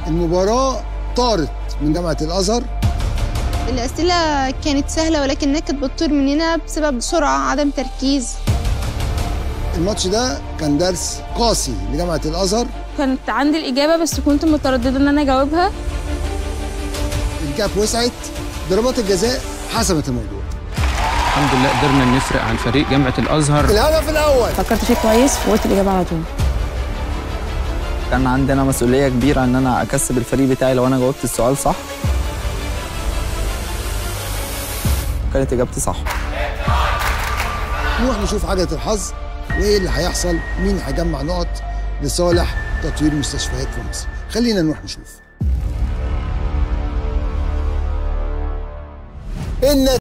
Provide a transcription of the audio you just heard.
المباراة طارت من جامعة الأزهر الأسئلة كانت سهلة ولكنها كانت بتطير مننا بسبب سرعة عدم تركيز الماتش ده كان درس قاسي لجامعة الأزهر كانت عندي الإجابة بس كنت مترددة إن أنا أجاوبها الكاب وسعت ضربات الجزاء حسمت الموضوع الحمد لله قدرنا نفرق عن فريق جامعة الأزهر الهدف الأول فكرت فيه كويس وقلت الإجابة على طول كان عندنا مسؤولية كبيرة إن أنا أكسب الفريق بتاعي لو أنا جاوبت السؤال صح كانت إجابتي صح نروح نشوف عجلة الحظ وإيه اللي هيحصل مين هيجمع نقط لصالح تطوير مستشفيات في مصر خلينا نروح نشوف إن